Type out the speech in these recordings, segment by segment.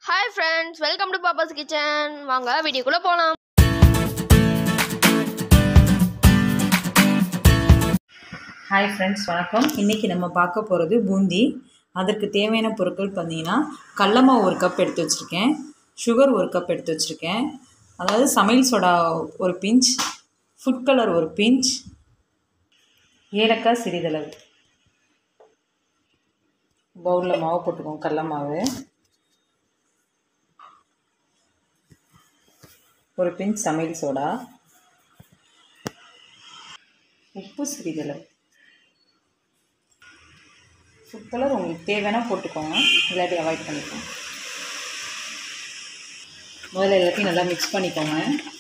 hi friends welcome to Pappa's kitchen வாங்க வீடியோக்குள்ளே போகலாம் ஹாய் ஃப்ரெண்ட்ஸ் வணக்கம் இன்றைக்கி நம்ம பார்க்க போகிறது பூந்தி அதற்கு தேவையான பொருட்கள் பார்த்தீங்கன்னா கடலமாவு ஒரு கப் எடுத்து வச்சுருக்கேன் சுகர் ஒரு கப் எடுத்து வச்சுருக்கேன் அதாவது சமையல் சோடா ஒரு பிஞ்ச் ஃபுட் கலர் ஒரு பிஞ்ச் ஏலக்காய் சிறிதளவு பவுலில் மாவு போட்டுக்கோங்க கடல மாவு ஒரு பிஞ்ச் சமையல் சோடா உப்பு சிறிதளவு ஃபுட் கலர் உங்களுக்கு தேவைன்னா போட்டுக்கோங்க இல்லாட்டி அவாய்ட் பண்ணிக்கோங்க முதல்ல எல்லாத்தையும் நல்லா மிக்ஸ் பண்ணிக்கோங்க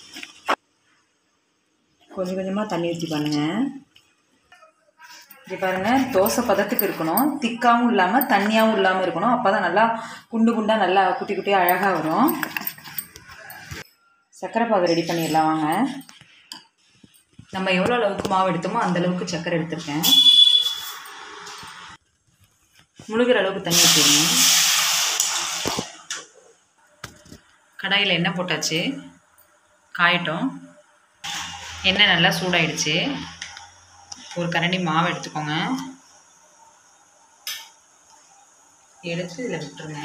கொஞ்சம் கொஞ்சமாக தண்ணி ஊற்றி பண்ணுங்கள் இது பாருங்கள் தோசை பதத்துக்கு இருக்கணும் திக்காகவும் இல்லாமல் தண்ணியாகவும் இல்லாமல் இருக்கணும் அப்போ தான் நல்லா குண்டு குண்டாக நல்லா குட்டி குட்டியாக அழகாக வரும் சர்க்கரை பாகு ரெடி பண்ணிடலாம் வாங்க நம்ம எவ்வளோ அளவுக்கு மாவு எடுத்தோமோ அந்த அளவுக்கு சர்க்கரை எடுத்திருக்கேன் முழுகிற அளவுக்கு தண்ணி ஊற்றிடுங்க கடாயில் எண்ணெய் போட்டாச்சு காயட்டும் எண்ணெய் நல்லா சூடாயிடுச்சு ஒரு கரண்டி மாவு எடுத்துக்கோங்க எடுத்து இதில் விட்டுருங்க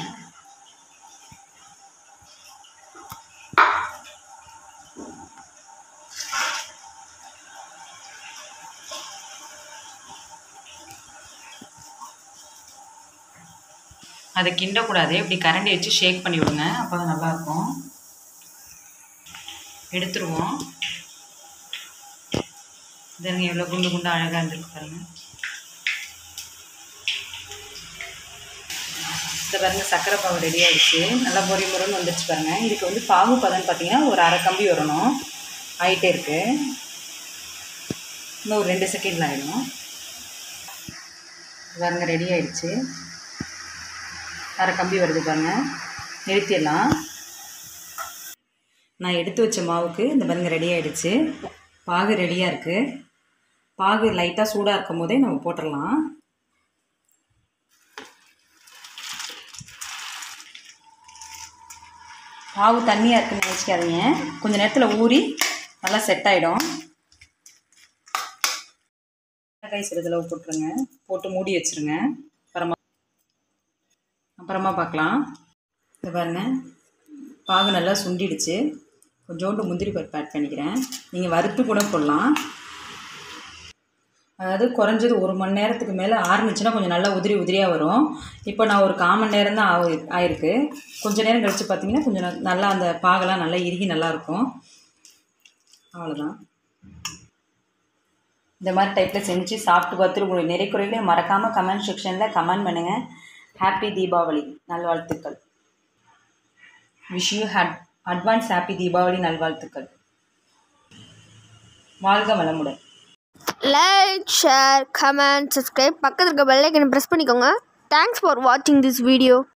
அதை கிண்டக்கூடாது இப்படி கரண்டி வச்சு ஷேக் பண்ணி விடுங்க அப்போ தான் நல்லாயிருக்கும் எடுத்துருவோம் இதங்க எவ்வளோ குண்டு குண்டு அழகாக இருந்திருக்கு பாருங்க இந்த பாருங்க சர்க்கரை பாகு ரெடி ஆயிடுச்சு நல்லா பொறி முறைன்னு வந்துடுச்சு பாருங்க இதுக்கு வந்து பாகு பதம்னு பார்த்தீங்கன்னா ஒரு அரை கம்பி வரணும் ஆகிட்டே இருக்கு இன்னும் ஒரு ரெண்டு செகண்டில் ஆகிடும் பாருங்க ரெடி ஆயிடுச்சு அரை கம்பி வருது பாருங்க நிறுத்திடலாம் நான் எடுத்து வச்ச மாவுக்கு இந்த பாருங்க ரெடி ஆகிடுச்சு பாகு ரெடியாக இருக்குது பாகு லைட்டாக சூடாக இருக்கும் போதே நம்ம போட்டுடலாம் பாவு தண்ணியாக இருக்குன்னு நினச்சிக்காதீங்க கொஞ்சம் நேரத்தில் ஊறி நல்லா செட் ஆகிடும் கை சிறிதளவு போட்டுருங்க போட்டு மூடி வச்சுருங்க அப்புறமா அப்புறமா பார்க்கலாம் இது பாருங்க பாகு நல்லா சுண்டிடுச்சு கொஞ்சோண்டு முந்திரி பருப்பு ஆட் பண்ணிக்கிறேன் நீங்கள் வறுத்து கூட போடலாம் அதாவது குறைஞ்சது ஒரு மணி நேரத்துக்கு மேலே ஆரம்பிச்சுன்னா கொஞ்சம் நல்லா உதிரி உதிரியாக வரும் இப்போ நான் ஒரு கால் மணி நேரம் தான் ஆகு ஆயிருக்கு கொஞ்சம் நேரம் கழித்து பார்த்தீங்கன்னா கொஞ்சம் ந- நல்லா அந்த பாகெல்லாம் நல்லா இறுகி நல்லாயிருக்கும் அவ்வளோதான் இந்த மாதிரி டைப்பில் செஞ்சு சாப்பிட்டு பார்த்துட்டு உங்களுக்கு நிறை குறைகளை மறக்காமல் கமெண்ட் செக்ஷனில் கமெண்ட் பண்ணுங்கள் ஹாப்பி தீபாவளி நல்வாழ்த்துக்கள் wish you had advance happy Deepavali நல்வாழ்த்துக்கள் வாழ்க வளமுடன் லைக் ஷேர் கமெண்ட் சப்ஸ்கிரைப் பக்கத்தில் இருக்க பெல் ஐக்கனை ப்ரெஸ் பண்ணிக்கோங்க தேங்க்ஸ் ஃபார் வாட்சிங் திஸ் வீடியோ